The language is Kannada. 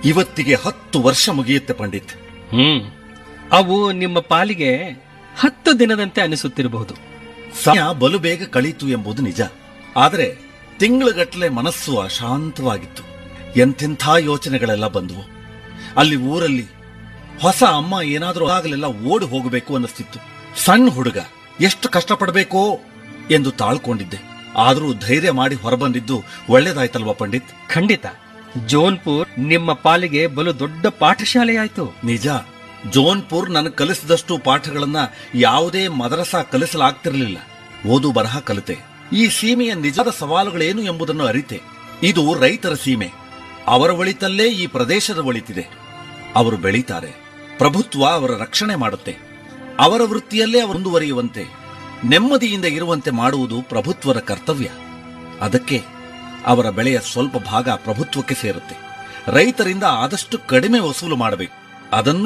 ಇವತ್ತಿಗೆ ಹತ್ತು ವರ್ಷ ಮುಗಿಯುತ್ತೆ ಪಂಡಿತ್ ಹ್ಮ್ ಅವು ನಿಮ್ಮ ಪಾಲಿಗೆ ಹತ್ತು ದಿನದಂತೆ ಅನಿಸುತ್ತಿರಬಹುದು ಸಮಯ ಬಲು ಬೇಗ ಕಳೀತು ಎಂಬುದು ನಿಜ ಆದರೆ ತಿಂಗಳುಗಟ್ಟಲೆ ಮನಸ್ಸು ಅಶಾಂತವಾಗಿತ್ತು ಎಂತೆಂಥ ಯೋಚನೆಗಳೆಲ್ಲ ಬಂದವು ಅಲ್ಲಿ ಊರಲ್ಲಿ ಹೊಸ ಅಮ್ಮ ಏನಾದರೂ ಆಗಲೆಲ್ಲ ಓಡಿ ಹೋಗಬೇಕು ಅನ್ನಿಸ್ತಿತ್ತು ಸಣ್ಣ ಹುಡುಗ ಎಷ್ಟು ಕಷ್ಟಪಡಬೇಕೋ ಎಂದು ತಾಳ್ಕೊಂಡಿದ್ದೆ ಆದರೂ ಧೈರ್ಯ ಮಾಡಿ ಹೊರಬಂದಿದ್ದು ಒಳ್ಳೇದಾಯ್ತಲ್ವಾ ಪಂಡಿತ್ ಖಂಡಿತ ಜೋನ್ಪುರ್ ನಿಮ್ಮ ಪಾಲಿಗೆ ಬಲು ದೊಡ್ಡ ಪಾಠಶಾಲೆಯಾಯ್ತು ನಿಜ ಜೋನ್ಪುರ್ ನನಗೆ ಕಲಿಸಿದಷ್ಟು ಪಾಠಗಳನ್ನ ಯಾವುದೇ ಮದರಸ ಕಲಿಸಲಾಗ್ತಿರಲಿಲ್ಲ ಓದು ಬರಹ ಕಲಿತೆ ಈ ಸೀಮೆಯ ನಿಜದ ಸವಾಲುಗಳೇನು ಎಂಬುದನ್ನು ಅರಿತೆ ಇದು ರೈತರ ಸೀಮೆ ಅವರ ಒಳಿತಲ್ಲೇ ಈ ಪ್ರದೇಶದ ಒಳಿತಿದೆ ಅವರು ಬೆಳೀತಾರೆ ಪ್ರಭುತ್ವ ಅವರ ರಕ್ಷಣೆ ಮಾಡುತ್ತೆ ಅವರ ವೃತ್ತಿಯಲ್ಲೇ ಅವರು ಮುಂದುವರಿಯುವಂತೆ ನೆಮ್ಮದಿಯಿಂದ ಇರುವಂತೆ ಮಾಡುವುದು ಪ್ರಭುತ್ವದ ಕರ್ತವ್ಯ ಅದಕ್ಕೆ ಅವರ ಬೆಳೆಯ ಸ್ವಲ್ಪ ಭಾಗ ಪ್ರಭುತ್ವಕ್ಕೆ ಸೇರುತ್ತೆ ರೈತರಿಂದ ಆದಷ್ಟು ಕಡಿಮೆ ವಸೂಲು ಮಾಡಬೇಕು ಅದನ್ನು